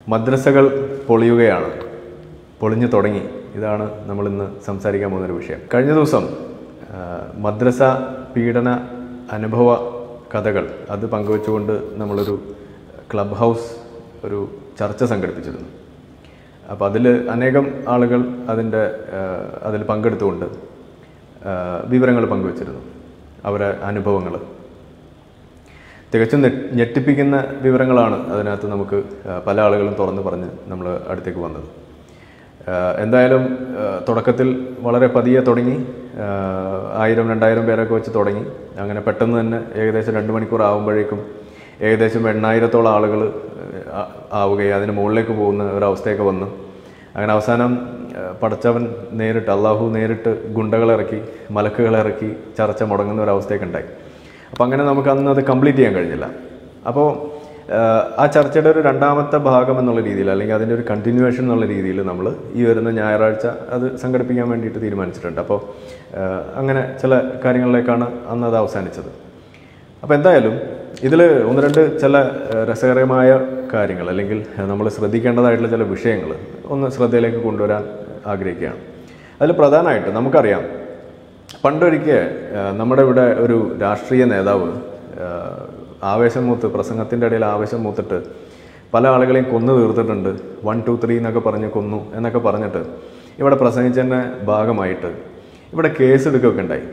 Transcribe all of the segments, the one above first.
മദ്രസകൾ പൊളിയുകയാണ് പൊളിഞ്ഞു തുടങ്ങി ഇതാണ് നമ്മൾ ഇന്ന് സംസാരിക്കാൻ പോകുന്നൊരു വിഷയം കഴിഞ്ഞ ദിവസം ആ, മദ്രസ പീഡന അനുഭവ കഥകൾ അത് പങ്കുവെച്ചുകൊണ്ട് നമ്മളൊരു ക്ലബ് ഹൗസ് ഒരു ചർച്ച സംഘടിപ്പിച്ചിരുന്നു അപ്പോൾ അതിൽ അനേകം ആളുകൾ അതിൻ്റെ അതിൽ പങ്കെടുത്തുകൊണ്ട് വിവരങ്ങൾ പങ്കുവച്ചിരുന്നു അവരെ അനുഭവങ്ങൾ തികച്ചും നെ- ഞെട്ടിപ്പിക്കുന്ന വിവരങ്ങളാണ് അതിനകത്ത് നമുക്ക് ആ, പല ആളുകളും തുറന്ന് പറഞ്ഞ് നമ്മൾ അടുത്തേക്ക് വന്നത് ആ, എന്തായാലും ആ, തുടക്കത്തിൽ വളരെ പതിയെ തുടങ്ങി ആ, ആയിരം രണ്ടായിരം പേരൊക്കെ വെച്ച് തുടങ്ങി അങ്ങനെ പെട്ടെന്ന് തന്നെ ഏകദേശം രണ്ട് മണിക്കൂർ ആകുമ്പോഴേക്കും ഏകദേശം എണ്ണായിരത്തോളം ആളുകൾ ആവുകയും അതിന് മുകളിലേക്ക് പോകുന്ന ഒരവസ്ഥയൊക്കെ വന്നു അങ്ങനെ അവസാനം ആ, പടച്ചവൻ നേരിട്ട് അള്ളാഹു നേരിട്ട് ഗുണ്ടകളിറക്കി മലക്കുകളിറക്കി ചർച്ച മുടങ്ങുന്ന ഒരവസ്ഥയൊക്കെ ഉണ്ടായി അപ്പോൾ അങ്ങനെ നമുക്ക് അന്ന് അത് കംപ്ലീറ്റ് ചെയ്യാൻ കഴിഞ്ഞില്ല അപ്പോൾ ആ ചർച്ചയുടെ ഒരു രണ്ടാമത്തെ ഭാഗം എന്നുള്ള രീതിയിൽ അല്ലെങ്കിൽ അതിൻ്റെ ഒരു കണ്ടിന്യൂവേഷൻ എന്നുള്ള രീതിയിൽ നമ്മൾ ഈ വരുന്ന ഞായറാഴ്ച അത് സംഘടിപ്പിക്കാൻ വേണ്ടിയിട്ട് തീരുമാനിച്ചിട്ടുണ്ട് അപ്പോൾ അങ്ങനെ ചില കാര്യങ്ങളിലേക്കാണ് അന്ന് അത് അവസാനിച്ചത് അപ്പോൾ എന്തായാലും ഇതിൽ ഒന്ന് രണ്ട് ചില ഏഹ്, രസകരമായ കാര്യങ്ങൾ അല്ലെങ്കിൽ നമ്മൾ ശ്രദ്ധിക്കേണ്ടതായിട്ടുള്ള ചില വിഷയങ്ങൾ ഒന്ന് ശ്രദ്ധയിലേക്ക് കൊണ്ടുവരാൻ ആഗ്രഹിക്കുകയാണ് അതിൽ പ്രധാനമായിട്ട് നമുക്കറിയാം പണ്ടൊരിക്കൽ ഏഹ്, നമ്മുടെ ഇവിടെ ഒരു രാഷ്ട്രീയ നേതാവ് ഏഹ്, ആവേശം മൂത്ത് പ്രസംഗത്തിൻ്റെ ഇടയിൽ ആവേശം മൂത്തിട്ട് പല ആളുകളെയും കൊന്നു തീർത്തിട്ടുണ്ട് വൺ ടു ത്രീ എന്നൊക്കെ പറഞ്ഞ് കൊന്നു എന്നൊക്കെ പറഞ്ഞിട്ട് ഇവിടെ പ്രസംഗിച്ചതിൻ്റെ ഭാഗമായിട്ട് ഇവിടെ കേസ് എടുക്കുകയൊക്കെ ഉണ്ടായി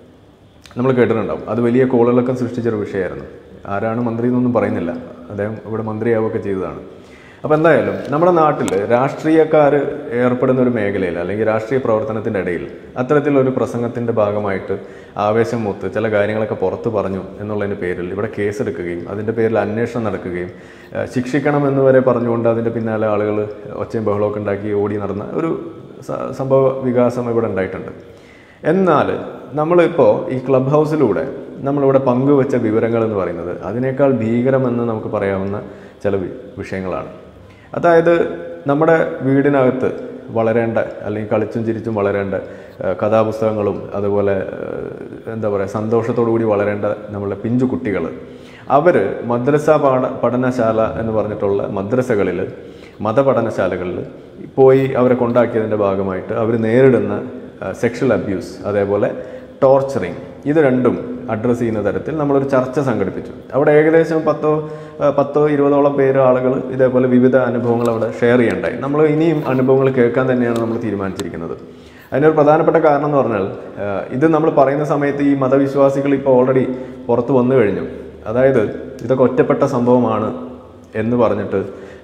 നമ്മൾ കേട്ടിട്ടുണ്ടാവും അത് വലിയ കോളുകളൊക്കെ സൃഷ്ടിച്ചൊരു വിഷയമായിരുന്നു ആരാണ് മന്ത്രി എന്നൊന്നും പറയുന്നില്ല അദ്ദേഹം ഇവിടെ മന്ത്രിയാവുകയൊക്കെ ചെയ്തതാണ് അപ്പോൾ എന്തായാലും നമ്മുടെ നാട്ടിൽ രാഷ്ട്രീയക്കാർ ഏർപ്പെടുന്ന ഒരു മേഖലയിൽ അല്ലെങ്കിൽ രാഷ്ട്രീയ പ്രവർത്തനത്തിൻ്റെ ഇടയിൽ അത്തരത്തിലൊരു പ്രസംഗത്തിൻ്റെ ഭാഗമായിട്ട് ആവേശം മൂത്ത് ചില കാര്യങ്ങളൊക്കെ പുറത്ത് പറഞ്ഞു എന്നുള്ളതിൻ്റെ പേരിൽ ഇവിടെ കേസെടുക്കുകയും അതിൻ്റെ പേരിൽ അന്വേഷണം നടക്കുകയും ഏഹ് ശിക്ഷിക്കണം എന്ന് വരെ പറഞ്ഞുകൊണ്ട് അതിൻ്റെ പിന്നാലെ ആളുകൾ ഒച്ചയും ബഹളമൊക്കെ ഉണ്ടാക്കി ഓടി നടന്ന ഒരു സ- സംഭവ വികാസം ഇവിടെ ഉണ്ടായിട്ടുണ്ട് എന്നാൽ നമ്മളിപ്പോൾ ഈ ക്ലബ് ഹൗസിലൂടെ നമ്മളിവിടെ പങ്കുവെച്ച വിവരങ്ങൾ എന്ന് പറയുന്നത് അതിനേക്കാൾ ഭീകരമെന്ന് നമുക്ക് പറയാവുന്ന ചില വി- വിഷയങ്ങളാണ് അതായത് നമ്മുടെ വീടിനകത്ത് വളരേണ്ട അല്ലെങ്കിൽ കളിച്ചും ചിരിച്ചും വളരേണ്ട ഏഹ്, കഥാപുസ്തകങ്ങളും അതുപോലെ ഏഹ്, എന്താ പറയുക സന്തോഷത്തോടു കൂടി വളരേണ്ട നമ്മളുടെ പിഞ്ചു കുട്ടികൾ അവർ മദ്രസ പാഠ പഠനശാല എന്ന് പറഞ്ഞിട്ടുള്ള മദ്രസകളിൽ മതപഠനശാലകളിൽ പോയി അവരെ കൊണ്ടാക്കിയതിൻ്റെ ഭാഗമായിട്ട് അവർ നേരിടുന്ന സെക്ഷൽ അബ്യൂസ് അതേപോലെ ടോർച്ചറിങ് ഇത് രണ്ടും അഡ്രസ്സ് ചെയ്യുന്ന തരത്തിൽ നമ്മളൊരു ചർച്ച സംഘടിപ്പിച്ചു അവിടെ ഏകദേശം പത്തോ ആ, പത്തോ ഇരുപതോളം പേര് ആളുകൾ ഇതേപോലെ വിവിധ അനുഭവങ്ങൾ അവിടെ ഷെയർ ചെയ്യണ്ടായി നമ്മൾ ഇനിയും അനുഭവങ്ങൾ കേൾക്കാൻ തന്നെയാണ് നമ്മൾ തീരുമാനിച്ചിരിക്കുന്നത് അതിനൊരു പ്രധാനപ്പെട്ട കാരണം എന്ന് പറഞ്ഞാൽ ആ, ഇത് നമ്മൾ പറയുന്ന സമയത്ത് ഈ മതവിശ്വാസികൾ ഇപ്പോൾ ഓൾറെഡി പുറത്ത് വന്നു കഴിഞ്ഞു അതായത് ഇതൊക്കെ ഒറ്റപ്പെട്ട സംഭവമാണ് എന്ന് പറഞ്ഞിട്ട്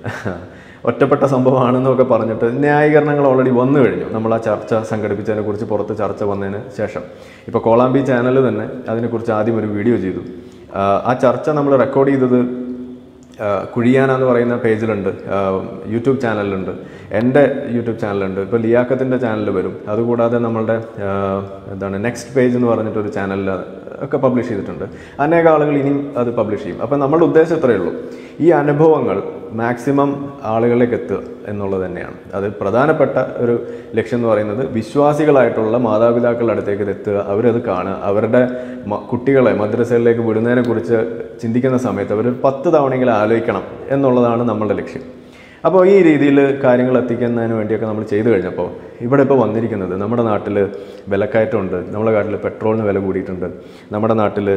ഒറ്റപ്പെട്ട സംഭവമാണെന്നൊക്കെ പറഞ്ഞിട്ട് ന്യായീകരണങ്ങൾ ഓൾറെഡി വന്നു കഴിഞ്ഞു നമ്മൾ ആ ചർച്ച സംഘടിപ്പിച്ചതിനെ കുറിച്ച് പുറത്ത് ചർച്ച വന്നതിന് ശേഷം ഇപ്പോൾ കോളാമ്പി ചാനൽ തന്നെ അതിനെക്കുറിച്ച് ആദ്യം ഒരു വീഡിയോ ചെയ്തു ആ, ആ ചർച്ച നമ്മൾ റെക്കോർഡ് ചെയ്തത് ആ, കുഴിയാന എന്ന് പറയുന്ന പേജിലുണ്ട് ആ, യൂട്യൂബ് ചാനലിലുണ്ട് എൻ്റെ യൂട്യൂബ് ചാനലുണ്ട് ഇപ്പോൾ ലിയാക്കത്തിൻ്റെ ചാനൽ വരും അതുകൂടാതെ നമ്മളുടെ ആ, എന്താണ് നെക്സ്റ്റ് പേജ് എന്ന് പറഞ്ഞിട്ടൊരു ചാനലിൽ ഒക്കെ പബ്ലിഷ് ചെയ്തിട്ടുണ്ട് അനേക ആളുകൾ ഇനിയും അത് പബ്ലിഷ് ചെയ്യും അപ്പം നമ്മളുടെ ഉദ്ദേശം ഇത്രയേ ഉള്ളൂ ഈ അനുഭവങ്ങൾ മാക്സിമം ആളുകളിലേക്ക് എത്തുക എന്നുള്ളത് തന്നെയാണ് അത് പ്രധാനപ്പെട്ട ഒരു ലക്ഷ്യം എന്ന് പറയുന്നത് വിശ്വാസികളായിട്ടുള്ള മാതാപിതാക്കളുടെ അടുത്തേക്ക് ഇത് എത്തുക അവരത് കാണുക അവരുടെ മ- കുട്ടികളെ മദ്രസയിലേക്ക് വിടുന്നതിനെ കുറിച്ച് ചിന്തിക്കുന്ന സമയത്ത് അവർ പത്ത് തവണയെങ്കിലും ആലോചിക്കണം എന്നുള്ളതാണ് നമ്മളുടെ ലക്ഷ്യം അപ്പോൾ ഈ രീതിയിൽ കാര്യങ്ങൾ എത്തിക്കുന്നതിന് വേണ്ടിയൊക്കെ നമ്മൾ ചെയ്തു കഴിഞ്ഞപ്പോൾ ഇവിടെ ഇപ്പോൾ വന്നിരിക്കുന്നത് നമ്മുടെ നാട്ടിൽ വിലക്കയറ്റമുണ്ട് നമ്മുടെ നാട്ടിൽ പെട്രോളിന് വില കൂടിയിട്ടുണ്ട് നമ്മുടെ നാട്ടിൽ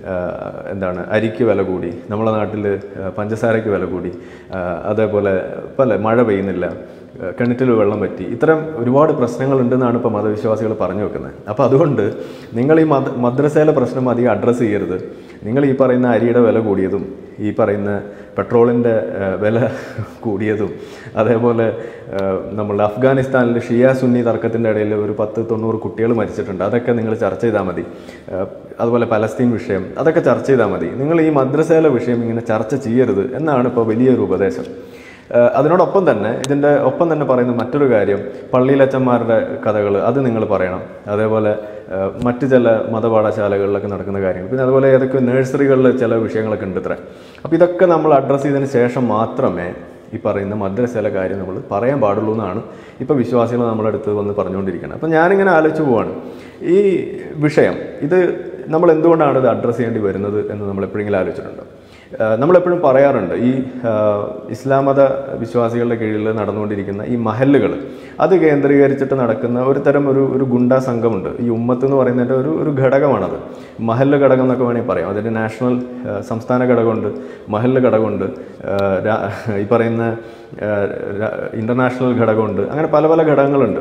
എന്താണ് അരിക്ക് വില കൂടി നമ്മുടെ നാട്ടിൽ പഞ്ചസാരയ്ക്ക് വില കൂടി ആ, അതേപോലെ പല മഴ പെയ്യുന്നില്ല ആ, കിണറ്റിൽ വെള്ളം പറ്റി ഇത്തരം ഒരുപാട് പ്രശ്നങ്ങളുണ്ടെന്നാണ് ഇപ്പോൾ മതവിശ്വാസികൾ പറഞ്ഞു വെക്കുന്നത് അപ്പോൾ അതുകൊണ്ട് നിങ്ങൾ ഈ മദ മദ്രസയിലെ പ്രശ്നം അധികം അഡ്രസ്സ് ചെയ്യരുത് നിങ്ങൾ ഈ പറയുന്ന അരിയുടെ വില കൂടിയതും ഈ പറയുന്ന പെട്രോളിൻ്റെ വില കൂടിയതും അതേപോലെ ആ, നമ്മളുടെ അഫ്ഗാനിസ്ഥാനിൽ ഷിയ സുന്നി തർക്കത്തിൻ്റെ ഇടയിൽ ഒരു പത്ത് തൊണ്ണൂറ് കുട്ടികൾ മരിച്ചിട്ടുണ്ട് അതൊക്കെ നിങ്ങൾ ചർച്ച ചെയ്താൽ മതി ആ, അതുപോലെ പലസ്തീൻ വിഷയം അതൊക്കെ ചർച്ച ചെയ്താൽ മതി നിങ്ങൾ ഈ മദ്രസയിലെ വിഷയം ഇങ്ങനെ ചർച്ച ചെയ്യരുത് എന്നാണ് ഇപ്പോൾ വലിയൊരു ഉപദേശം ഏഹ് അതിനോടൊപ്പം തന്നെ ഇതിൻ്റെ ഒപ്പം തന്നെ പറയുന്ന മറ്റൊരു കാര്യം പള്ളിയിലച്ചന്മാരുടെ കഥകൾ അത് നിങ്ങൾ പറയണം അതേപോലെ ഏഹ് മറ്റ് ചില മതപാഠശാലകളിലൊക്കെ നടക്കുന്ന കാര്യങ്ങൾ പിന്നെ അതുപോലെ ഏതൊക്കെ നഴ്സറികളിൽ ചില വിഷയങ്ങളൊക്കെ ഉണ്ട് ഇത്ര അപ്പോൾ ഇതൊക്കെ നമ്മൾ അഡ്രസ്സ് ചെയ്തതിന് ശേഷം മാത്രമേ ഈ പറയുന്ന മദ്രസയിലെ കാര്യം നമ്മൾ പറയാൻ പാടുള്ളൂ എന്നാണ് ഇപ്പോൾ വിശ്വാസികൾ നമ്മുടെ അടുത്ത് വന്ന് പറഞ്ഞുകൊണ്ടിരിക്കുന്നത് അപ്പോൾ ഞാനിങ്ങനെ ആലോചിച്ച് പോവാണ് ഈ വിഷയം ഇത് നമ്മൾ എന്തുകൊണ്ടാണ് ഇത് അഡ്രസ്സ് ചെയ്യേണ്ടി വരുന്നത് എന്ന് നമ്മൾ എപ്പോഴെങ്കിലും ആലോചിച്ചിട്ടുണ്ടോ ആ, നമ്മളെപ്പോഴും പറയാറുണ്ട് ഈ ആ, ഇസ്ലാം മത വിശ്വാസികളുടെ കീഴിൽ നടന്നുകൊണ്ടിരിക്കുന്ന ഈ മഹല്ലുകൾ അത് കേന്ദ്രീകരിച്ചിട്ട് നടക്കുന്ന ഒരു തരം ഒരു ഒരു ഗുണ്ടാ സംഘമുണ്ട് ഈ ഉമ്മത്ത് എന്ന് പറയുന്നതിൻ്റെ ഒരു ഒരു ഘടകമാണത് മഹല്ല് ഘടകം എന്നൊക്കെ വേണമെങ്കിൽ പറയാം അതിൻ്റെ നാഷണൽ ആ, സംസ്ഥാന ഘടകമുണ്ട് മഹല്ല് ഘടകമുണ്ട് ആ, രാ- ഈ പറയുന്ന ഇൻ്റർനാഷണൽ ഘടകമുണ്ട് അങ്ങനെ പല പല ഘടകങ്ങളുണ്ട്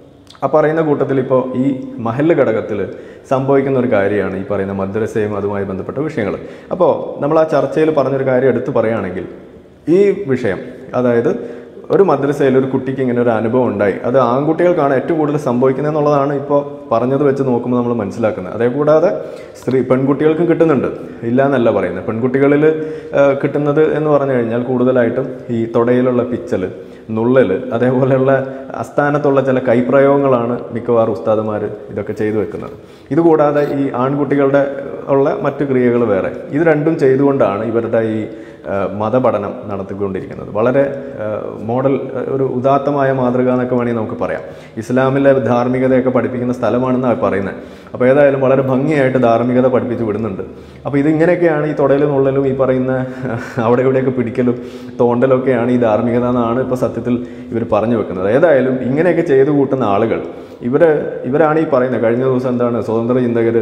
ആ പറയുന്ന കൂട്ടത്തിൽ ഇപ്പോൾ ഈ മഹല്ല് ഘടകത്തിൽ സംഭവിക്കുന്ന ഒരു കാര്യമാണ് ഈ പറയുന്ന മദ്രസയും അതുമായി ബന്ധപ്പെട്ട വിഷയങ്ങൾ അപ്പോൾ നമ്മൾ ആ ചർച്ചയിൽ പറഞ്ഞൊരു കാര്യം എടുത്തു പറയുകയാണെങ്കിൽ ഈ വിഷയം അതായത് ഒരു മദ്രസയിൽ ഒരു കുട്ടിക്ക് ഇങ്ങനെ ഒരു അനുഭവം ഉണ്ടായി അത് ആൺകുട്ടികൾക്കാണ് ഏറ്റവും കൂടുതൽ സംഭവിക്കുന്നത് എന്നുള്ളതാണ് ഇപ്പോൾ പറഞ്ഞത് വെച്ച് നോക്കുമ്പോൾ നമ്മൾ മനസ്സിലാക്കുന്നത് അതേ കൂടാതെ സ്ത്രീ പെൺകുട്ടികൾക്കും കിട്ടുന്നുണ്ട് ഇല്ല എന്നല്ല പറയുന്നത് പെൺകുട്ടികളിൽ ആ, കിട്ടുന്നത് എന്ന് പറഞ്ഞു കഴിഞ്ഞാൽ കൂടുതലായിട്ടും ഈ തുടയിലുള്ള പിച്ചൽ നുള്ളൽ അതേപോലെയുള്ള അസ്ഥാനത്തുള്ള ചില കൈപ്രയോഗങ്ങളാണ് മിക്കവാറും ഉസ്താദുമാർ ഇതൊക്കെ ചെയ്തു വെക്കുന്നത് ഇതുകൂടാതെ ഈ ആൺകുട്ടികളുടെ ഉള്ള മറ്റു ക്രിയകൾ വേറെ ഇത് രണ്ടും ചെയ്തുകൊണ്ടാണ് ഇവരുടെ ഈ ആ, മതപഠനം നടത്തിക്കൊണ്ടിരിക്കുന്നത് വളരെ ആ, മോഡൽ ആ, ഒരു ഉദാത്തമായ മാതൃക എന്നൊക്കെ വേണമെങ്കിൽ നമുക്ക് പറയാം ഇസ്ലാമിലെ ധാർമ്മികതയൊക്കെ പഠിപ്പിക്കുന്ന സ്ഥലമാണെന്നാണ് പറയുന്നത് അപ്പോൾ ഏതായാലും വളരെ ഭംഗിയായിട്ട് ധാർമ്മികത പഠിപ്പിച്ച് വിടുന്നുണ്ട് അപ്പോൾ ഇതിങ്ങനെയൊക്കെയാണ് ഈ തുടയിലും നുള്ളലും ഈ പറയുന്ന അവിടെ ഇവിടെയൊക്കെ പിടിക്കലും തോണ്ടലൊക്കെയാണ് ഈ ധാർമ്മികത എന്നാണ് ഇപ്പോൾ സത്യത്തിൽ ഇവർ പറഞ്ഞു വെക്കുന്നത് ഏതായാലും ഇങ്ങനെയൊക്കെ ചെയ്തു കൂട്ടുന്ന ആളുകൾ ഇവർ ഇവരാണ് ഈ പറയുന്നത് കഴിഞ്ഞ ദിവസം എന്താണ് സ്വതന്ത്ര ചിന്തകർ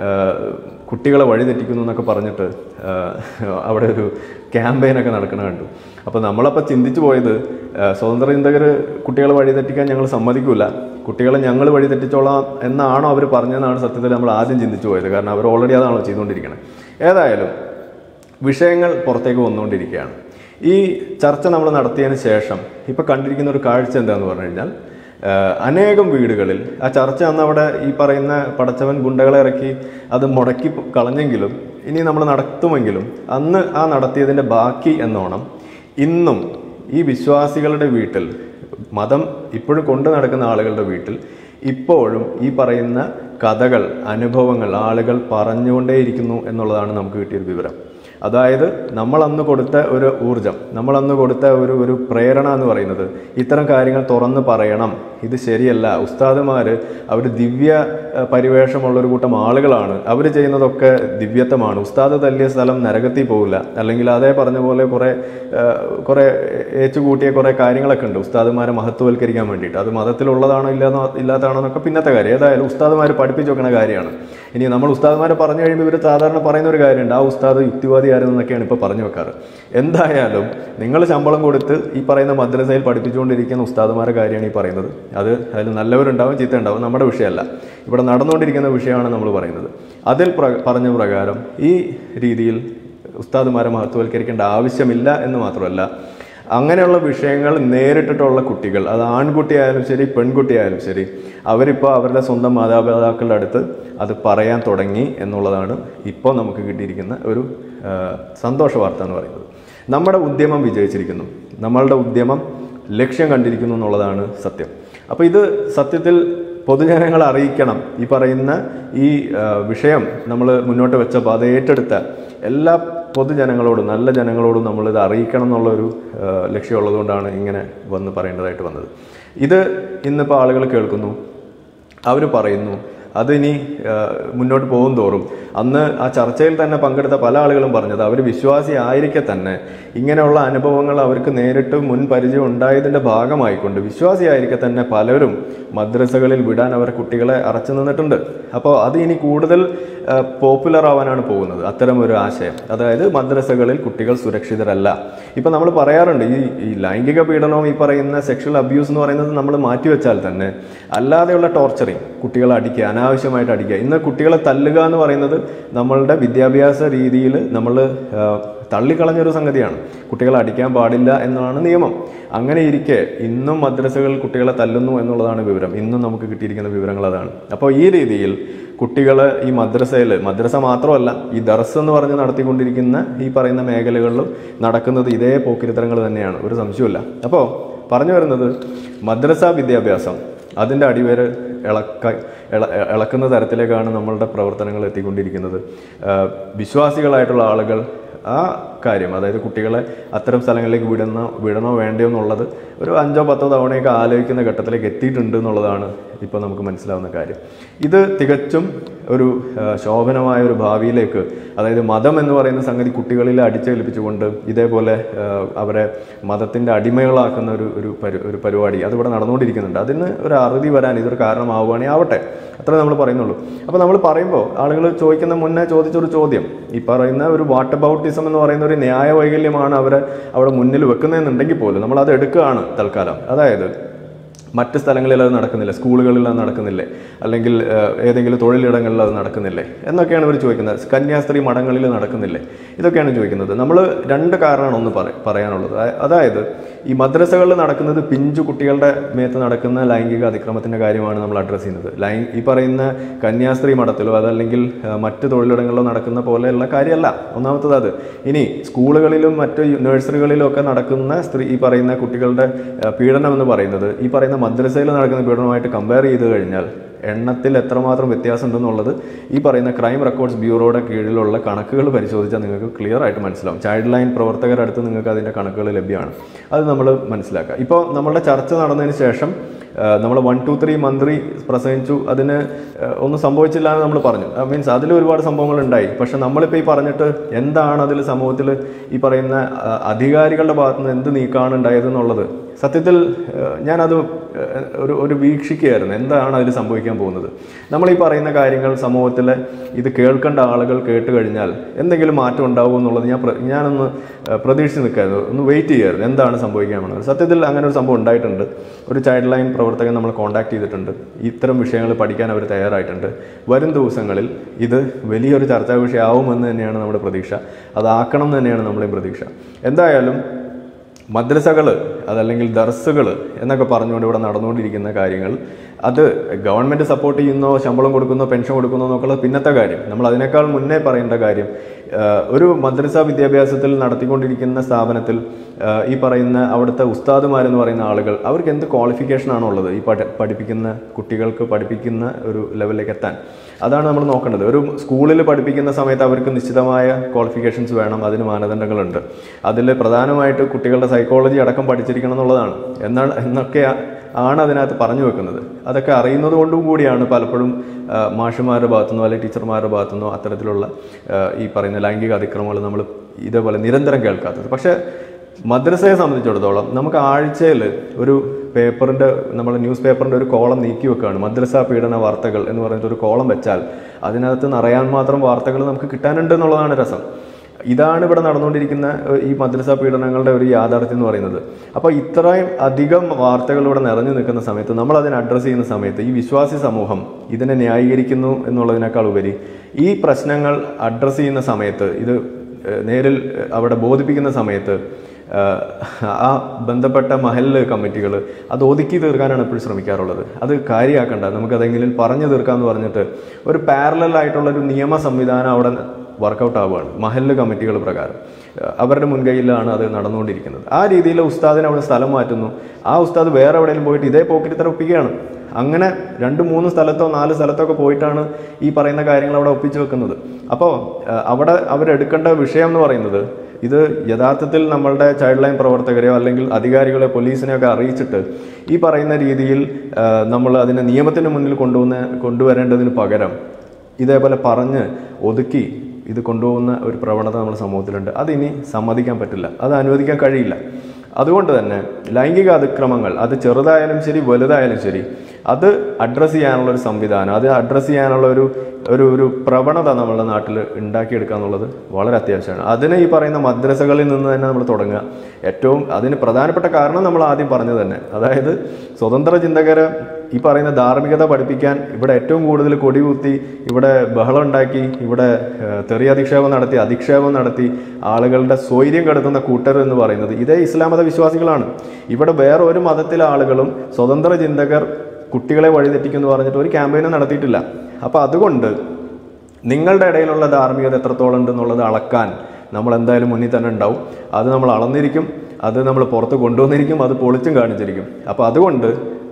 കുട്ടികളെ വഴിതെറ്റിക്കുന്നു എന്നൊക്കെ പറഞ്ഞിട്ട് ആ, അവിടെ ഒരു ക്യാമ്പയിനൊക്കെ നടക്കണ കണ്ടു അപ്പോൾ നമ്മളപ്പോൾ ചിന്തിച്ചു പോയത് ആ, സ്വതന്ത്ര ചിന്തകർ കുട്ടികളെ വഴിതെറ്റിക്കാൻ ഞങ്ങൾ സമ്മതിക്കൂല കുട്ടികളെ ഞങ്ങൾ വഴിതെറ്റിച്ചോളാം എന്നാണോ അവർ പറഞ്ഞതെന്നാണ് സത്യത്തിൽ നമ്മൾ ആദ്യം ചിന്തിച്ചു പോയത് കാരണം അവർ ഓൾറെഡി അതാണല്ലോ ചെയ്തുകൊണ്ടിരിക്കുന്നത് ഏതായാലും വിഷയങ്ങൾ പുറത്തേക്ക് വന്നുകൊണ്ടിരിക്കുകയാണ് ഈ ചർച്ച നമ്മൾ നടത്തിയതിന് ശേഷം ഇപ്പോൾ കണ്ടിരിക്കുന്ന ഒരു കാഴ്ച എന്താന്ന് പറഞ്ഞു കഴിഞ്ഞാൽ ആ, അനേകം വീടുകളിൽ ആ ചർച്ച അന്ന് അവിടെ ഈ പറയുന്ന പടച്ചവൻ ഗുണ്ടകളെ ഇറക്കി അത് മുടക്കി പ- കളഞ്ഞെങ്കിലും ഇനി നമ്മൾ നടത്തുമെങ്കിലും അന്ന് ആ നടത്തിയതിൻ്റെ ബാക്കി എന്നോണം ഇന്നും ഈ വിശ്വാസികളുടെ വീട്ടിൽ മതം ഇപ്പോഴും കൊണ്ടു നടക്കുന്ന ആളുകളുടെ വീട്ടിൽ ഇപ്പോഴും ഈ പറയുന്ന കഥകൾ അനുഭവങ്ങൾ ആളുകൾ പറഞ്ഞുകൊണ്ടേയിരിക്കുന്നു എന്നുള്ളതാണ് നമുക്ക് കിട്ടിയൊരു വിവരം അതായത് നമ്മൾ അന്ന് കൊടുത്ത ഒരു ഊർജം നമ്മൾ അന്ന് കൊടുത്ത ഒരു ഒരു പ്രേരണ എന്ന് പറയുന്നത് ഇത്തരം കാര്യങ്ങൾ തുറന്ന് പറയണം ഇത് ശരിയല്ല ഉസ്താദുമാർ അവർ ദിവ്യ ഏഹ്, പരിവേഷമുള്ള ഒരു കൂട്ടം ആളുകളാണ് അവർ ചെയ്യുന്നതൊക്കെ ദിവ്യത്വമാണ് ഉസ്താദ് തല്ലിയ സ്ഥലം നരകത്തിൽ പോകില്ല അല്ലെങ്കിൽ അതേ പറഞ്ഞ പോലെ കുറേ ഏഹ്, കുറേ ഏച്ചുകൂട്ടിയ കുറേ കാര്യങ്ങളൊക്കെ ഉണ്ട് ഉസ്താദുമാരെ മഹത്വവൽക്കരിക്കാൻ വേണ്ടിയിട്ട് അത് മതത്തിലുള്ളതാണോ ഇല്ലാന്നോ ഇല്ലാത്തതാണോ എന്നൊക്കെ പിന്നത്തെ കാര്യം ഏതായാലും ഉസ്താദുമാർ പഠിപ്പിച്ചു വെക്കുന്ന കാര്യമാണ് ഇനി നമ്മൾ ഉസ്താദുമാരെ പറഞ്ഞു കഴിയുമ്പോൾ ഇവർ സാധാരണ പറയുന്ന ഒരു കാര്യമുണ്ട് ആ ഉസ്താദ് യുക്തിവാദിയായിരുന്നു എന്നൊക്കെയാണ് ഇപ്പോൾ പറഞ്ഞു വെക്കാറ് എന്തായാലും നിങ്ങൾ ശമ്പളം കൊടുത്ത് ഈ പറയുന്ന മദ്രസയിൽ പഠിപ്പിച്ചുകൊണ്ടിരിക്കുന്ന ഉസ്താദുമാരെ കാര്യമാണ് ഈ പറയുന്നത് അത് അതിൽ നല്ലവരുണ്ടാവും ചീത്ത ഉണ്ടാവും നമ്മുടെ വിഷയമല്ല ഇവിടെ നടന്നുകൊണ്ടിരിക്കുന്ന വിഷയമാണ് നമ്മൾ പറയുന്നത് അതിൽ പ്ര പറഞ്ഞ പ്രകാരം ഈ രീതിയിൽ ഉസ്താദുമാരെ മഹത്വവൽക്കരിക്കേണ്ട ആവശ്യമില്ല എന്ന് മാത്രമല്ല അങ്ങനെയുള്ള വിഷയങ്ങൾ നേരിട്ടിട്ടുള്ള കുട്ടികൾ അത് ആൺകുട്ടിയായാലും ശരി പെൺകുട്ടിയായാലും ശരി അവരിപ്പോൾ അവരുടെ സ്വന്തം മാതാപിതാക്കളുടെ അടുത്ത് അത് പറയാൻ തുടങ്ങി എന്നുള്ളതാണ് ഇപ്പോൾ നമുക്ക് കിട്ടിയിരിക്കുന്ന ഒരു ആ, സന്തോഷ വാർത്ത എന്ന് പറയുന്നത് നമ്മുടെ ഉദ്യമം വിജയിച്ചിരിക്കുന്നു നമ്മളുടെ ഉദ്യമം ലക്ഷ്യം കണ്ടിരിക്കുന്നു എന്നുള്ളതാണ് സത്യം അപ്പോൾ ഇത് സത്യത്തിൽ പൊതുജനങ്ങളെ അറിയിക്കണം ഈ പറയുന്ന ഈ ആ, വിഷയം നമ്മൾ മുന്നോട്ട് വെച്ചപ്പോൾ അത് ഏറ്റെടുത്ത എല്ലാ പൊതുജനങ്ങളോടും നല്ല ജനങ്ങളോടും നമ്മളിത് അറിയിക്കണം എന്നുള്ളൊരു ആ, ലക്ഷ്യമുള്ളതുകൊണ്ടാണ് ഇങ്ങനെ വന്ന് പറയേണ്ടതായിട്ട് വന്നത് ഇത് ഇന്നിപ്പോൾ ആളുകൾ കേൾക്കുന്നു അവർ പറയുന്നു അതിനി ആ, മുന്നോട്ട് പോകും തോറും അന്ന് ആ ചർച്ചയിൽ തന്നെ പങ്കെടുത്ത പല ആളുകളും പറഞ്ഞത് അവർ വിശ്വാസി ആയിരിക്കെ തന്നെ ഇങ്ങനെയുള്ള അനുഭവങ്ങൾ അവർക്ക് നേരിട്ട് മുൻ പരിചയം ഉണ്ടായതിൻ്റെ ഭാഗമായിക്കൊണ്ട് വിശ്വാസി ആയിരിക്കെ തന്നെ പലരും മദ്രസകളിൽ വിടാൻ അവർ കുട്ടികളെ അറച്ചു നിന്നിട്ടുണ്ട് അപ്പോൾ അത് ഇനി കൂടുതൽ പോപ്പുലർ ആവാനാണ് പോകുന്നത് അത്തരം ഒരു ആശയം അതായത് മദ്രസകളിൽ കുട്ടികൾ സുരക്ഷിതരല്ല ഇപ്പം നമ്മൾ പറയാറുണ്ട് ഈ ഈ ലൈംഗിക പീഡനവും ഈ പറയുന്ന സെക്ഷൽ അബ്യൂസ് എന്ന് പറയുന്നത് നമ്മൾ മാറ്റിവെച്ചാൽ തന്നെ അല്ലാതെയുള്ള ടോർച്ചറിങ് കുട്ടികളെ അടിക്കുക അനാവശ്യമായിട്ട് അടിക്കുക ഇന്ന് കുട്ടികളെ തല്ലുക എന്ന് പറയുന്നത് നമ്മളുടെ വിദ്യാഭ്യാസ രീതിയിൽ നമ്മൾ തള്ളിക്കളഞ്ഞൊരു സംഗതിയാണ് കുട്ടികളെ അടിക്കാൻ പാടില്ല എന്നതാണ് നിയമം അങ്ങനെ ഇരിക്കെ ഇന്നും മദ്രസകളിൽ കുട്ടികളെ തല്ലുന്നു എന്നുള്ളതാണ് വിവരം ഇന്നും നമുക്ക് കിട്ടിയിരിക്കുന്ന വിവരങ്ങൾ അതാണ് അപ്പോൾ ഈ രീതിയിൽ കുട്ടികൾ ഈ മദ്രസയിൽ മദ്രസ മാത്രമല്ല ഈ ദർസ് എന്ന് പറഞ്ഞ് നടത്തിക്കൊണ്ടിരിക്കുന്ന ഈ പറയുന്ന മേഖലകളിലും നടക്കുന്നത് ഇതേ പോക്കിരിത്തരങ്ങൾ തന്നെയാണ് ഒരു സംശയമില്ല അപ്പോൾ പറഞ്ഞു വരുന്നത് മദ്രസ വിദ്യാഭ്യാസം അതിൻ്റെ അടിവേര് ഇളക്ക ഇള ഇളക്കുന്ന തരത്തിലേക്കാണ് നമ്മളുടെ പ്രവർത്തനങ്ങൾ എത്തിക്കൊണ്ടിരിക്കുന്നത് ആ, വിശ്വാസികളായിട്ടുള്ള ആളുകൾ ആ കാര്യം അതായത് കുട്ടികളെ അത്തരം സ്ഥലങ്ങളിലേക്ക് വിടണോ വിടണോ വേണ്ടയോ എന്നുള്ളത് ഒരു അഞ്ചോ പത്തോ തവണയൊക്കെ ആലോചിക്കുന്ന ഘട്ടത്തിലേക്ക് എത്തിയിട്ടുണ്ട് എന്നുള്ളതാണ് ഇപ്പോൾ നമുക്ക് മനസ്സിലാവുന്ന കാര്യം ഇത് തികച്ചും ഒരു ആ, ശോഭനമായ ഒരു ഭാവിയിലേക്ക് അതായത് മതം എന്ന് പറയുന്ന സംഗതി കുട്ടികളിൽ അടിച്ചേൽപ്പിച്ചുകൊണ്ട് ഇതേപോലെ ആ, അവരെ മതത്തിൻ്റെ അടിമകളാക്കുന്ന ഒരു ഒരു പരി ഒരു പരിപാടി അതിവിടെ നടന്നുകൊണ്ടിരിക്കുന്നുണ്ട് അതിന് ഒരു അറുതി വരാൻ ഇതൊരു കാരണമാവുകയാണെങ്കിൽ ആവട്ടെ അത്രേ നമ്മൾ പറയുന്നുള്ളൂ അപ്പോൾ നമ്മൾ പറയുമ്പോൾ ആളുകൾ ചോദിക്കുന്ന മുന്നേ ചോദിച്ചൊരു ചോദ്യം ഈ പറയുന്ന ഒരു വാട്ട് ബൗട്ടിസം എന്ന് പറയുന്ന ഒരു ന്യായ വൈകല്യമാണ് അവരെ അവിടെ മുന്നിൽ വെക്കുന്നതെന്നുണ്ടെങ്കിൽ പോലും നമ്മൾ അത് എടുക്കുകയാണ് തൽക്കാലം അതായത് മറ്റ് സ്ഥലങ്ങളിൽ അത് നടക്കുന്നില്ല സ്കൂളുകളിൽ അത് നടക്കുന്നില്ലേ അല്ലെങ്കിൽ ഏഹ്, ഏതെങ്കിലും തൊഴിലിടങ്ങളിൽ അത് നടക്കുന്നില്ലേ എന്നൊക്കെയാണ് ഇവർ ചോദിക്കുന്നത് കന്യാസ്ത്രീ മഠങ്ങളിൽ നടക്കുന്നില്ലേ ഇതൊക്കെയാണ് ചോദിക്കുന്നത് നമ്മൾ രണ്ട് കാരണമാണ് ഒന്ന് പറ പറയാനുള്ളത് അ- അതായത് ഈ മദ്രസകളിൽ നടക്കുന്നത് പിഞ്ചു കുട്ടികളുടെ മേത്ത് നടക്കുന്ന ലൈംഗിക അതിക്രമത്തിൻ്റെ കാര്യമാണ് നമ്മൾ അഡ്രസ്സ് ചെയ്യുന്നത് ലൈ ഈ പറയുന്ന കന്യാസ്ത്രീ മഠത്തിലോ അതല്ലെങ്കിൽ ഏഹ്, മറ്റ് തൊഴിലിടങ്ങളിലോ നടക്കുന്ന പോലെയുള്ള കാര്യമല്ല ഒന്നാമത്തത് അത് ഇനി സ്കൂളുകളിലും മറ്റ് നഴ്സറികളിലും ഒക്കെ നടക്കുന്ന സ്ത്രീ ഈ പറയുന്ന കുട്ടികളുടെ ഏഹ്, പീഡനം എന്ന് പറയുന്നത് ഈ പറയുന്ന മദ്രസയിൽ നടക്കുന്ന പീഡനവുമായിട്ട് കമ്പയർ ചെയ്ത് കഴിഞ്ഞാൽ എണ്ണത്തിൽ എത്രമാത്രം വ്യത്യാസം ഉണ്ടെന്നുള്ളത് ഈ പറയുന്ന ക്രൈം റെക്കോർഡ്സ് ബ്യൂറോയുടെ കീഴിലുള്ള കണക്കുകൾ പരിശോധിച്ചാൽ നിങ്ങൾക്ക് ക്ലിയർ ആയിട്ട് മനസ്സിലാവും ചൈൽഡ് ലൈൻ പ്രവർത്തകരുടെ അടുത്ത് നിങ്ങൾക്ക് അതിൻ്റെ കണക്കുകൾ ലഭ്യമാണ് അത് നമ്മൾ മനസ്സിലാക്കുക ഇപ്പോൾ നമ്മളുടെ ചർച്ച നടന്നതിന് ശേഷം നമ്മൾ വൺ ടു ത്രീ മന്ത്രി പ്രസംഗിച്ചു അതിന് ഏഹ്, ഒന്നും സംഭവിച്ചില്ല എന്ന് നമ്മൾ പറഞ്ഞു മീൻസ് അതിൽ ഒരുപാട് സംഭവങ്ങൾ ഉണ്ടായി പക്ഷെ നമ്മളിപ്പോൾ ഈ പറഞ്ഞിട്ട് എന്താണ് അതിൽ സമൂഹത്തിൽ ഈ പറയുന്ന ആ, അധികാരികളുടെ ഭാഗത്ത് നിന്ന് എന്ത് നീക്കമാണ് ഉണ്ടായതെന്നുള്ളത് സത്യത്തിൽ ഏഹ്, ഞാനത് ഏഹ്, ഒരു ഒരു വീക്ഷിക്കുകയായിരുന്നു എന്താണ് അതിൽ സംഭവിക്കാൻ പോകുന്നത് നമ്മൾ ഈ പറയുന്ന കാര്യങ്ങൾ സമൂഹത്തിൽ ഇത് കേൾക്കേണ്ട ആളുകൾ കേട്ട് കഴിഞ്ഞാൽ എന്തെങ്കിലും മാറ്റം ഉണ്ടാവുമോ എന്നുള്ളത് ഞാൻ പ്ര- ഞാനൊന്ന് ഏഹ്, പ്രതീക്ഷിച്ച് നിൽക്കായിരുന്നു ഒന്ന് വെയിറ്റ് ചെയ്യായിരുന്നു എന്താണ് സംഭവിക്കാൻ പോകുന്നത് സത്യത്തിൽ അങ്ങനെ ഒരു സംഭവം ഉണ്ടായിട്ടുണ്ട് ഒരു ചൈൽഡ് ലൈൻ പ്രവർത്തകൻ നമ്മൾ കോൺടാക്ട് ചെയ്തിട്ടുണ്ട് ഇത്തരം വിഷയങ്ങൾ പഠിക്കാൻ അവർ തയ്യാറായിട്ടുണ്ട് വരും ദിവസങ്ങളിൽ ഇത് വലിയൊരു ചർച്ചാ വിഷയമാവുമെന്ന് തന്നെയാണ് നമ്മുടെ പ്രതീക്ഷ അതാക്കണം എന്ന് തന്നെയാണ് നമ്മുടെയും പ്രതീക്ഷ എന്തായാലും മദ്രസകൾ അതല്ലെങ്കിൽ ദർസുകൾ എന്നൊക്കെ പറഞ്ഞുകൊണ്ട് ഇവിടെ നടന്നുകൊണ്ടിരിക്കുന്ന കാര്യങ്ങൾ അത് ഗവൺമെൻറ് സപ്പോർട്ട് ചെയ്യുന്നോ ശമ്പളം കൊടുക്കുന്നോ പെൻഷൻ കൊടുക്കുന്നോ എന്നൊക്കെയുള്ളത് പിന്നത്തെ കാര്യം നമ്മൾ അതിനേക്കാൾ മുന്നേ പറയേണ്ട കാര്യം ആഹ് ഒരു മദ്രസ വിദ്യാഭ്യാസത്തിൽ നടത്തിക്കൊണ്ടിരിക്കുന്ന സ്ഥാപനത്തിൽ ആഹ് ഈ പറയുന്ന അവിടുത്തെ ഉസ്താദുമാരെന്ന് പറയുന്ന ആളുകൾ അവർക്ക് എന്ത് ക്വാളിഫിക്കേഷൻ ആണോ ഉള്ളത് ഈ പഠ പഠിപ്പിക്കുന്ന കുട്ടികൾക്ക് പഠിപ്പിക്കുന്ന ഒരു ലെവലിലേക്ക് എത്താൻ അതാണ് നമ്മൾ നോക്കേണ്ടത് ഒരു സ്കൂളിൽ പഠിപ്പിക്കുന്ന സമയത്ത് അവർക്ക് നിശ്ചിതമായ ക്വാളിഫിക്കേഷൻസ് വേണം അതിന് മാനദണ്ഡങ്ങളുണ്ട് അതിൽ പ്രധാനമായിട്ട് കുട്ടികളുടെ സൈക്കോളജി അടക്കം പഠിച്ചിരിക്കണം എന്നുള്ളതാണ് എന്നാൽ എന്നൊക്കെ ആണ് അതിനകത്ത് പറഞ്ഞു വെക്കുന്നത് അതൊക്കെ അറിയുന്നത് കൊണ്ടും കൂടിയാണ് പലപ്പോഴും ആ, മാഷുമാരുടെ ഭാഗത്തുനിന്നോ അല്ലെങ്കിൽ ടീച്ചർമാരുടെ ഭാഗത്തുനിന്നോ അത്തരത്തിലുള്ള ആ, ഈ പറയുന്ന ലൈംഗിക അതിക്രമങ്ങൾ നമ്മൾ ഇതേപോലെ നിരന്തരം കേൾക്കാത്തത് പക്ഷേ മദ്രസയെ സംബന്ധിച്ചിടത്തോളം നമുക്ക് ആഴ്ചയിൽ ഒരു പേപ്പറിൻ്റെ നമ്മൾ ന്യൂസ് പേപ്പറിൻ്റെ ഒരു കോളം നീക്കി വെക്കുകയാണ് മദ്രസ പീഡന വാർത്തകൾ എന്ന് പറഞ്ഞിട്ട് ഒരു കോളം വെച്ചാൽ അതിനകത്ത് നിറയാൻ മാത്രം വാർത്തകൾ നമുക്ക് കിട്ടാനുണ്ട് എന്നുള്ളതാണ് രസം ഇതാണ് ഇവിടെ നടന്നുകൊണ്ടിരിക്കുന്ന ഏഹ്, ഈ മദ്രസ പീഡനങ്ങളുടെ ഒരു യാഥാർത്ഥ്യം എന്ന് പറയുന്നത് അപ്പോൾ ഇത്രയും അധികം വാർത്തകൾ ഇവിടെ നിറഞ്ഞു നിൽക്കുന്ന സമയത്ത് നമ്മൾ അതിനെ അഡ്രസ്സ് ചെയ്യുന്ന സമയത്ത് ഈ വിശ്വാസി സമൂഹം ഇതിനെ ന്യായീകരിക്കുന്നു എന്നുള്ളതിനേക്കാൾ ഉപരി ഈ പ്രശ്നങ്ങൾ അഡ്രസ്സ് ചെയ്യുന്ന സമയത്ത് ഇത് ഏഹ്, നേരിൽ ഏഹ്, അവിടെ ബോധിപ്പിക്കുന്ന സമയത്ത് ആഹ്, ആ ബന്ധപ്പെട്ട മഹല്ല് കമ്മിറ്റികൾ അത് ഒതുക്കി തീർക്കാനാണ് എപ്പോഴും ശ്രമിക്കാറുള്ളത് അത് കാര്യമാക്കണ്ട നമുക്കതെങ്കിലും പറഞ്ഞു തീർക്കാമെന്ന് പറഞ്ഞിട്ട് ഒരു പാരലൽ ആയിട്ടുള്ള ഒരു നിയമ സംവിധാനം അവിടെ വർക്കൗട്ട് ആവുകയാണ് മഹല്ല് കമ്മിറ്റികൾ പ്രകാരം ഏഹ് അവരുടെ മുൻകൈയിലാണ് അത് നടന്നുകൊണ്ടിരിക്കുന്നത് ആ രീതിയിൽ ഉസ്താദിനെ അവിടെ സ്ഥലം മാറ്റുന്നു ആ ഉസ്താദ് വേറെ എവിടെയെങ്കിലും പോയിട്ട് ഇതേ പോക്കറ്റ് തരം ഒപ്പിക്കുകയാണ് അങ്ങനെ രണ്ട് മൂന്ന് സ്ഥലത്തോ നാല് സ്ഥലത്തോ ഒക്കെ പോയിട്ടാണ് ഈ പറയുന്ന കാര്യങ്ങൾ അവിടെ ഒപ്പിച്ചു വെക്കുന്നത് അപ്പോൾ ഏഹ് അവിടെ അവരെടുക്കേണ്ട വിഷയം എന്ന് പറയുന്നത് ഇത് യഥാർത്ഥത്തിൽ നമ്മളുടെ ചൈൽഡ് ലൈൻ പ്രവർത്തകരെയോ അല്ലെങ്കിൽ അധികാരികളെ പോലീസിനെയൊക്കെ അറിയിച്ചിട്ട് ഈ പറയുന്ന രീതിയിൽ ഏഹ് നമ്മൾ അതിനെ നിയമത്തിന് മുന്നിൽ കൊണ്ടുവന്ന് കൊണ്ടുവരേണ്ടതിന് പകരം ഇതേപോലെ പറഞ്ഞ് ഒതുക്കി ഇത് കൊണ്ടുപോകുന്ന ഒരു പ്രവണത നമ്മുടെ സമൂഹത്തിലുണ്ട് അതിനി സമ്മതിക്കാൻ പറ്റില്ല അത് അനുവദിക്കാൻ കഴിയില്ല അതുകൊണ്ട് തന്നെ ലൈംഗിക അതിക്രമങ്ങൾ അത് ചെറുതായാലും ശരി വലുതായാലും ശരി അത് അഡ്രസ്സ് ചെയ്യാനുള്ള ഒരു സംവിധാനം അത് അഡ്രസ്സ് ചെയ്യാനുള്ള ഒരു ഒരു ഒരു പ്രവണത നമ്മുടെ നാട്ടിൽ ഉണ്ടാക്കിയെടുക്കുക എന്നുള്ളത് വളരെ അത്യാവശ്യമാണ് അതിന് ഈ പറയുന്ന മദ്രസകളിൽ നിന്ന് തന്നെ നമ്മൾ തുടങ്ങുക ഏറ്റവും അതിന് പ്രധാനപ്പെട്ട കാരണം നമ്മൾ ആദ്യം പറഞ്ഞത് തന്നെ അതായത് സ്വതന്ത്ര ചിന്തകരെ ഈ പറയുന്ന ധാർമ്മികത പഠിപ്പിക്കാൻ ഇവിടെ ഏറ്റവും കൂടുതൽ കൊടികുത്തി ഇവിടെ ബഹളം ഉണ്ടാക്കി ഇവിടെ ഏഹ്, തെറി അധിക്ഷേപം നടത്തി അധിക്ഷേപം നടത്തി ആളുകളുടെ സ്വൈര്യം കെടുത്തുന്ന കൂട്ടർ എന്ന് പറയുന്നത് ഇതേ ഇസ്ലാം മത വിശ്വാസികളാണ് ഇവിടെ വേറെ ഒരു മതത്തിലെ ആളുകളും സ്വതന്ത്ര ചിന്തകർ കുട്ടികളെ വഴിതെറ്റിക്കുമെന്ന് പറഞ്ഞിട്ട് ഒരു ക്യാമ്പയിനും നടത്തിയിട്ടില്ല അപ്പോൾ അതുകൊണ്ട് നിങ്ങളുടെ ഇടയിലുള്ള ധാർമ്മികത എത്രത്തോളം ഉണ്ടെന്നുള്ളത് അളക്കാൻ നമ്മൾ എന്തായാലും മുന്നിൽ തന്നെ ഉണ്ടാവും അത് നമ്മൾ അളന്നിരിക്കും അത് നമ്മൾ പുറത്ത് കൊണ്ടുവന്നിരിക്കും അത് പൊളിച്ചും കാണിച്ചിരിക്കും അപ്പോൾ അതുകൊണ്ട്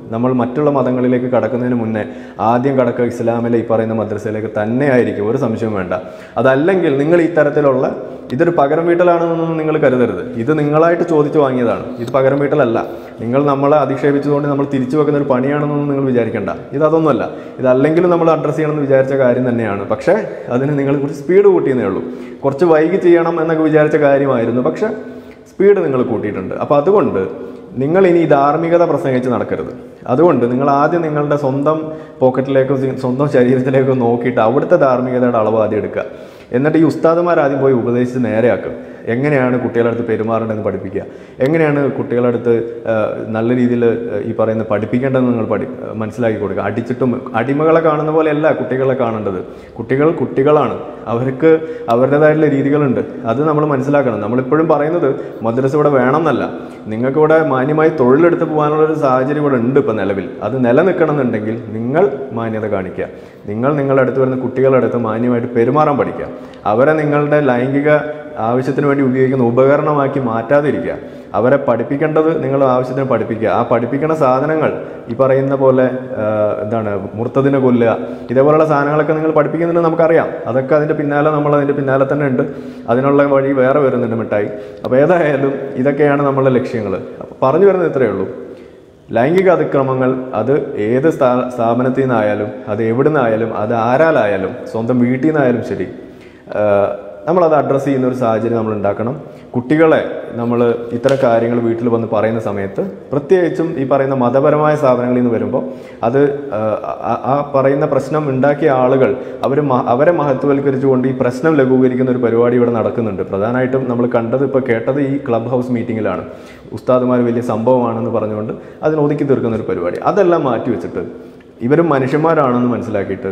നമ്മൾ മറ്റുള്ള മതങ്ങളിലേക്ക് കടക്കുന്നതിന് മുന്നേ ആദ്യം കടക്കുക ഇസ്ലാമിലെ ഈ പറയുന്ന മദ്രസയിലേക്ക് തന്നെയായിരിക്കും ഒരു സംശയവും വേണ്ട അതല്ലെങ്കിൽ നിങ്ങൾ ഈ തരത്തിലുള്ള ഇതൊരു പകരം വീട്ടലാണെന്നൊന്നും നിങ്ങൾ കരുതരുത് ഇത് നിങ്ങളായിട്ട് ചോദിച്ചു വാങ്ങിയതാണ് ഇത് പകരം വീട്ടലല്ല നിങ്ങൾ നമ്മളെ അധിക്ഷേപിച്ചതുകൊണ്ട് നമ്മൾ തിരിച്ചു വെക്കുന്ന ഒരു പണിയാണെന്നൊന്നും നിങ്ങൾ വിചാരിക്കേണ്ട ഇത് അതൊന്നുമല്ല ഇതല്ലെങ്കിലും നമ്മൾ അഡ്രസ്സ് ചെയ്യണമെന്ന് വിചാരിച്ച കാര്യം തന്നെയാണ് പക്ഷേ അതിന് നിങ്ങൾ കുറച്ച് സ്പീഡ് കൂട്ടിയെന്നേ ഉള്ളൂ കുറച്ച് വൈകി ചെയ്യണം എന്നൊക്കെ വിചാരിച്ച കാര്യമായിരുന്നു പക്ഷേ സ്പീഡ് നിങ്ങൾ കൂട്ടിയിട്ടുണ്ട് അപ്പോൾ അതുകൊണ്ട് നിങ്ങൾ ഇനി ഈ ധാർമ്മികത പ്രസംഗിച്ച് നടക്കരുത് അതുകൊണ്ട് നിങ്ങൾ ആദ്യം നിങ്ങളുടെ സ്വന്തം പോക്കറ്റിലേക്കോ സി- സ്വന്തം ശരീരത്തിലേക്കോ നോക്കിയിട്ട് അവിടുത്തെ ധാർമ്മികതയുടെ അളവ് ആദ്യം എടുക്കുക എന്നിട്ട് ഈ ഉസ്താദുമാർ ആദ്യം പോയി ഉപദേശിച്ച് നേരെയാക്കും എങ്ങനെയാണ് കുട്ടികളുടെ അടുത്ത് പെരുമാറേണ്ടതെന്ന് പഠിപ്പിക്കുക എങ്ങനെയാണ് കുട്ടികളുടെ അടുത്ത് ആ, നല്ല രീതിയിൽ ഈ പറയുന്ന പഠിപ്പിക്കേണ്ടതെന്ന് നിങ്ങൾ പഠി മനസ്സിലാക്കി കൊടുക്കുക അടിച്ചിട്ടും അടിമകളെ കാണുന്ന പോലെയല്ല കുട്ടികളെ കാണേണ്ടത് കുട്ടികൾ കുട്ടികളാണ് അവർക്ക് അവരുടേതായിട്ടുള്ള രീതികളുണ്ട് അത് നമ്മൾ മനസ്സിലാക്കണം നമ്മളിപ്പോഴും പറയുന്നത് മദ്രസ ഇവിടെ വേണമെന്നല്ല നിങ്ങൾക്ക് ഇവിടെ മാന്യമായി തൊഴിലെടുത്ത് പോകാനുള്ള ഒരു സാഹചര്യം ഇവിടെ ഉണ്ട് ഇപ്പം നിലവിൽ അത് നിലനിൽക്കണം എന്നുണ്ടെങ്കിൽ നിങ്ങൾ മാന്യത കാണിക്കുക നിങ്ങൾ നിങ്ങളുടെ അടുത്ത് വരുന്ന കുട്ടികളുടെ അടുത്ത് മാന്യമായിട്ട് പെരുമാറാൻ പഠിക്കുക അവരെ നിങ്ങളുടെ ലൈംഗിക ആവശ്യത്തിന് വേണ്ടി ഉപയോഗിക്കുന്ന ഉപകരണമാക്കി മാറ്റാതിരിക്കുക അവരെ പഠിപ്പിക്കേണ്ടത് നിങ്ങൾ ആവശ്യത്തിന് പഠിപ്പിക്കുക ആ പഠിപ്പിക്കുന്ന സാധനങ്ങൾ ഈ പറയുന്ന പോലെ ആ, എന്താണ് മുർത്തതിനെ കൊല്ലുക ഇതേപോലുള്ള സാധനങ്ങളൊക്കെ നിങ്ങൾ പഠിപ്പിക്കുന്നുണ്ട് നമുക്കറിയാം അതൊക്കെ അതിൻ്റെ പിന്നാലെ നമ്മൾ അതിൻ്റെ പിന്നാലെ തന്നെ ഉണ്ട് അതിനുള്ള വഴി വേറെ വരുന്നുണ്ട് മിഠായി അപ്പോൾ ഏതായാലും ഇതൊക്കെയാണ് നമ്മളുടെ ലക്ഷ്യങ്ങൾ അപ്പോൾ പറഞ്ഞു വരുന്നത് ഇത്രയേ ഉള്ളൂ ലൈംഗിക അതിക്രമങ്ങൾ അത് ഏത് സ്ഥാ സ്ഥാപനത്തിൽ നിന്നായാലും അത് എവിടെ നിന്നായാലും അത് ആരാലായാലും സ്വന്തം വീട്ടിൽ നിന്നായാലും ശരി ആ, നമ്മളത് അഡ്രസ്സ് ചെയ്യുന്ന ഒരു സാഹചര്യം നമ്മൾ ഉണ്ടാക്കണം കുട്ടികളെ നമ്മൾ ഇത്തരം കാര്യങ്ങൾ വീട്ടിൽ വന്ന് പറയുന്ന സമയത്ത് പ്രത്യേകിച്ചും ഈ പറയുന്ന മതപരമായ സ്ഥാപനങ്ങളിൽ നിന്ന് വരുമ്പോൾ അത് ആ, ആ- ആ പറയുന്ന പ്രശ്നം ഉണ്ടാക്കിയ ആളുകൾ അവർ അവരെ മഹത്വവൽക്കരിച്ചുകൊണ്ട് ഈ പ്രശ്നം ലഘൂകരിക്കുന്ന ഒരു പരിപാടി ഇവിടെ നടക്കുന്നുണ്ട് പ്രധാനമായിട്ടും നമ്മൾ കണ്ടത് ഇപ്പോൾ കേട്ടത് ഈ ക്ലബ് ഹൗസ് മീറ്റിങ്ങിലാണ് ഉസ്താദുമാർ വലിയ സംഭവമാണെന്ന് പറഞ്ഞുകൊണ്ട് അതിന് ഒതുക്കി തീർക്കുന്ന ഒരു പരിപാടി അതെല്ലാം മാറ്റി വെച്ചിട്ട് ഇവരും മനുഷ്യന്മാരാണെന്ന് മനസ്സിലാക്കിയിട്ട്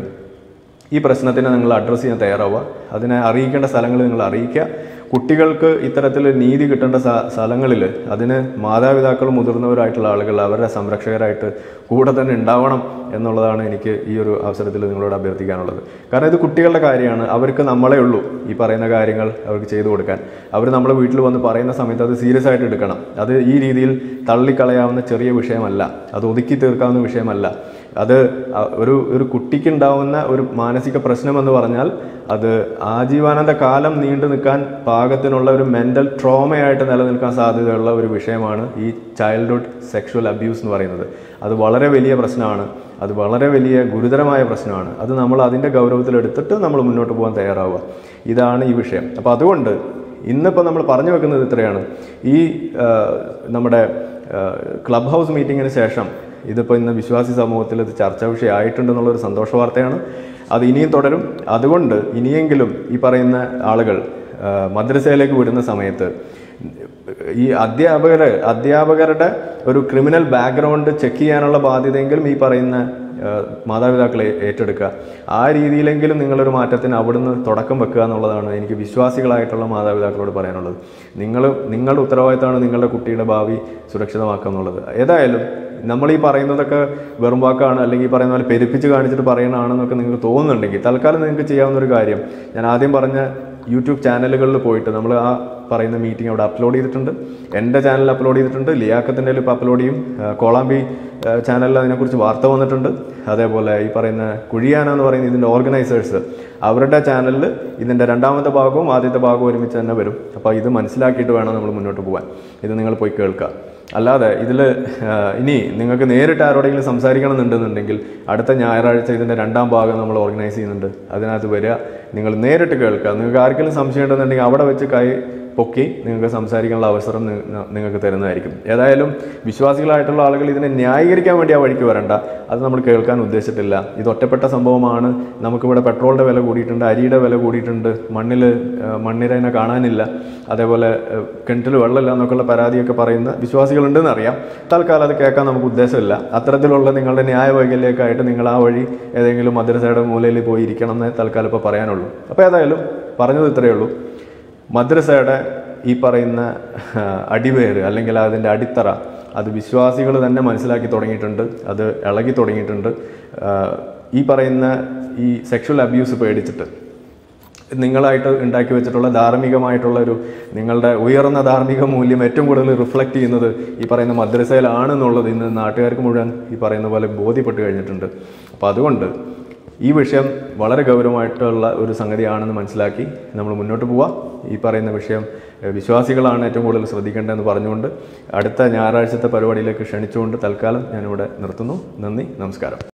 ഈ പ്രശ്നത്തിനെ നിങ്ങൾ അഡ്രസ്സ് ചെയ്യാൻ തയ്യാറാവുക അതിനെ അറിയിക്കേണ്ട സ്ഥലങ്ങൾ നിങ്ങൾ അറിയിക്കുക കുട്ടികൾക്ക് ഇത്തരത്തിൽ നീതി കിട്ടേണ്ട സ്ഥ- സ്ഥലങ്ങളിൽ അതിന് മാതാപിതാക്കളും മുതിർന്നവരായിട്ടുള്ള ആളുകൾ അവരുടെ സംരക്ഷകരായിട്ട് കൂടെ തന്നെ ഉണ്ടാവണം എന്നുള്ളതാണ് എനിക്ക് ഈ ഒരു അവസരത്തിൽ നിങ്ങളോട് അഭ്യർത്ഥിക്കാനുള്ളത് കാരണം ഇത് കുട്ടികളുടെ കാര്യമാണ് അവർക്ക് നമ്മളെ ഉള്ളൂ ഈ പറയുന്ന കാര്യങ്ങൾ അവർക്ക് ചെയ്തു കൊടുക്കാൻ അവർ നമ്മളെ വീട്ടിൽ വന്ന് പറയുന്ന സമയത്ത് അത് സീരിയസ് ആയിട്ട് എടുക്കണം അത് ഈ രീതിയിൽ തള്ളിക്കളയാവുന്ന ചെറിയ വിഷയമല്ല അത് ഒതുക്കി തീർക്കാവുന്ന വിഷയമല്ല അത് അ- ഒരു ഒരു കുട്ടിക്കുണ്ടാവുന്ന ഒരു മാനസിക പ്രശ്നം എന്ന് പറഞ്ഞാൽ അത് ആജീവാനന്ദ കാലം നീണ്ടു നിൽക്കാൻ പാകത്തിനുള്ള ഒരു മെൻ്റൽ ട്രോമയായിട്ട് നിലനിൽക്കാൻ സാധ്യതയുള്ള ഒരു വിഷയമാണ് ഈ ചൈൽഡ്ഹുഡ് സെക്ഷുവൽ അബ്യൂസ് എന്ന് പറയുന്നത് അത് വളരെ വലിയ പ്രശ്നമാണ് അത് വളരെ വലിയ ഗുരുതരമായ പ്രശ്നമാണ് അത് നമ്മൾ അതിൻ്റെ ഗൗരവത്തിലെടുത്തിട്ട് നമ്മൾ മുന്നോട്ട് പോകാൻ തയ്യാറാവുക ഇതാണ് ഈ വിഷയം അപ്പോൾ അതുകൊണ്ട് ഇന്നിപ്പോൾ നമ്മൾ പറഞ്ഞു വെക്കുന്നത് ഇത്രയാണ് ഈ ആ, നമ്മുടെ ക്ലബ് ഹൗസ് മീറ്റിങ്ങിന് ശേഷം ഇതിപ്പോൾ ഇന്ന് വിശ്വാസി സമൂഹത്തിൽ ഇത് ചർച്ചാ വിഷയമായിട്ടുണ്ടെന്നുള്ളൊരു സന്തോഷ വാർത്തയാണ് അത് ഇനിയും തുടരും അതുകൊണ്ട് ഇനിയെങ്കിലും ഈ പറയുന്ന ആളുകൾ ആ, മദ്രസയിലേക്ക് വിടുന്ന സമയത്ത് ഈ അധ്യാപകർ അധ്യാപകരുടെ ഒരു ക്രിമിനൽ ബാക്ക്ഗ്രൗണ്ട് ചെക്ക് ചെയ്യാനുള്ള ബാധ്യതയെങ്കിലും ഈ പറയുന്ന ആ, മാതാപിതാക്കളെ ഏറ്റെടുക്കുക ആ രീതിയിലെങ്കിലും നിങ്ങളൊരു മാറ്റത്തിന് അവിടുന്ന് തുടക്കം വെക്കുക എന്നുള്ളതാണ് എനിക്ക് വിശ്വാസികളായിട്ടുള്ള മാതാപിതാക്കളോട് പറയാനുള്ളത് നിങ്ങൾ നിങ്ങളുടെ ഉത്തരവാദിത്തമാണ് നിങ്ങളുടെ കുട്ടിയുടെ ഭാവി സുരക്ഷിതമാക്കുക എന്നുള്ളത് ഏതായാലും നമ്മൾ ഈ പറയുന്നതൊക്കെ വെറും വാക്കാണ് അല്ലെങ്കിൽ ഈ പറയുന്ന പോലെ പെരുപ്പിച്ച് കാണിച്ചിട്ട് പറയണതാണെന്നൊക്കെ നിങ്ങൾക്ക് തോന്നുന്നുണ്ടെങ്കിൽ തൽക്കാലം നിങ്ങൾക്ക് ചെയ്യാവുന്ന ഒരു കാര്യം ഞാൻ ആദ്യം പറഞ്ഞ യൂട്യൂബ് ചാനലുകളിൽ പോയിട്ട് നമ്മൾ ആ പറയുന്ന മീറ്റിംഗ് അവിടെ അപ്ലോഡ് ചെയ്തിട്ടുണ്ട് എൻ്റെ ചാനലിൽ അപ്ലോഡ് ചെയ്തിട്ടുണ്ട് ലിയാക്കത്തിൻ്റെ ഇപ്പോൾ അപ്ലോഡ് ചെയ്യും ആ, കോളാമ്പി ആ, ചാനലിൽ അതിനെക്കുറിച്ച് വാർത്ത വന്നിട്ടുണ്ട് അതേപോലെ ഈ പറയുന്ന കുഴിയാന എന്ന് പറയുന്ന ഇതിൻ്റെ ഓർഗനൈസേഴ്സ് അവരുടെ ചാനലിൽ ഇതിൻ്റെ രണ്ടാമത്തെ ഭാഗവും ആദ്യത്തെ ഭാഗവും ഒരുമിച്ച് തന്നെ വരും അപ്പോൾ ഇത് മനസ്സിലാക്കിയിട്ട് വേണം നമ്മൾ മുന്നോട്ട് പോകാൻ ഇത് നിങ്ങൾ പോയി കേൾക്കുക അല്ലാതെ ഇതിൽ ഇനി നിങ്ങൾക്ക് നേരിട്ട് ആരോടെങ്കിലും സംസാരിക്കണം എന്നുണ്ടെന്നുണ്ടെങ്കിൽ അടുത്ത ഞായറാഴ്ച ഇതിൻ്റെ രണ്ടാം ഭാഗം നമ്മൾ ഓർഗനൈസ് ചെയ്യുന്നുണ്ട് അതിനകത്ത് വരിക നിങ്ങൾ നേരിട്ട് കേൾക്കുക നിങ്ങൾക്ക് ആർക്കെങ്കിലും സംശയം ഉണ്ടെന്നുണ്ടെങ്കിൽ അവിടെ വെച്ച് കൈ പൊക്കി നിങ്ങൾക്ക് സംസാരിക്കാനുള്ള അവസരം നി- ന- നിങ്ങൾക്ക് തരുന്നതായിരിക്കും ഏതായാലും വിശ്വാസികളായിട്ടുള്ള ആളുകൾ ഇതിനെ ന്യായീകരിക്കാൻ വേണ്ടി ആ വഴിക്ക് വരണ്ട അത് നമ്മൾ കേൾക്കാൻ ഉദ്ദേശിച്ചിട്ടില്ല ഇത് ഒറ്റപ്പെട്ട സംഭവമാണ് നമുക്കിവിടെ പെട്രോളിൻ്റെ വില കൂടിയിട്ടുണ്ട് അരിയുടെ വില കൂടിയിട്ടുണ്ട് മണ്ണിൽ മണ്ണിരനെ കാണാനില്ല അതേപോലെ ഏഹ്, കിണറ്റിൽ വെള്ളമില്ല എന്നൊക്കെയുള്ള പരാതിയൊക്കെ പറയുന്ന വിശ്വാസികളുണ്ടെന്ന് അറിയാം തൽക്കാലം അത് കേൾക്കാൻ നമുക്ക് ഉദ്ദേശമില്ല അത്തരത്തിലുള്ള നിങ്ങളുടെ ന്യായ വൈകല്യമൊക്കെയായിട്ട് നിങ്ങൾ ആ വഴി ഏതെങ്കിലും മദ്രസയുടെ മൂലയിൽ പോയി ഇരിക്കണം എന്നേ തൽക്കാലം ഇപ്പോൾ പറയാനുള്ളൂ അപ്പോൾ ഏതായാലും പറഞ്ഞത് ഇത്രയേ ഉള്ളൂ മദ്രസയുടെ ഈ പറയുന്ന ആ, അടിവേര് അല്ലെങ്കിൽ അതിൻ്റെ അടിത്തറ അത് വിശ്വാസികൾ തന്നെ മനസ്സിലാക്കി തുടങ്ങിയിട്ടുണ്ട് അത് ഇളകി തുടങ്ങിയിട്ടുണ്ട് ആ, ഈ പറയുന്ന ഈ സെക്ഷൽ അബ്യൂസ് പേടിച്ചിട്ട് നിങ്ങളായിട്ട് ഉണ്ടാക്കി വെച്ചിട്ടുള്ള ധാർമ്മികമായിട്ടുള്ള ഒരു നിങ്ങളുടെ ഉയർന്ന ധാർമ്മിക മൂല്യം ഏറ്റവും കൂടുതൽ റിഫ്ലക്റ്റ് ചെയ്യുന്നത് ഈ പറയുന്ന മദ്രസയിലാണെന്നുള്ളത് ഇന്ന് നാട്ടുകാർക്ക് മുഴുവൻ ഈ പറയുന്ന പോലെ ബോധ്യപ്പെട്ട് കഴിഞ്ഞിട്ടുണ്ട് അപ്പോൾ അതുകൊണ്ട് ഈ വിഷയം വളരെ ഗൗരവമായിട്ടുള്ള ഒരു സംഗതിയാണെന്ന് മനസ്സിലാക്കി നമ്മൾ മുന്നോട്ട് പോവുക ഈ പറയുന്ന വിഷയം ഏഹ്, വിശ്വാസികളാണ് ഏറ്റവും കൂടുതൽ ശ്രദ്ധിക്കേണ്ടതെന്ന് പറഞ്ഞുകൊണ്ട് അടുത്ത ഞായറാഴ്ചത്തെ പരിപാടിയിലേക്ക് ക്ഷണിച്ചുകൊണ്ട് തൽക്കാലം ഞാനിവിടെ നിർത്തുന്നു നന്ദി നമസ്കാരം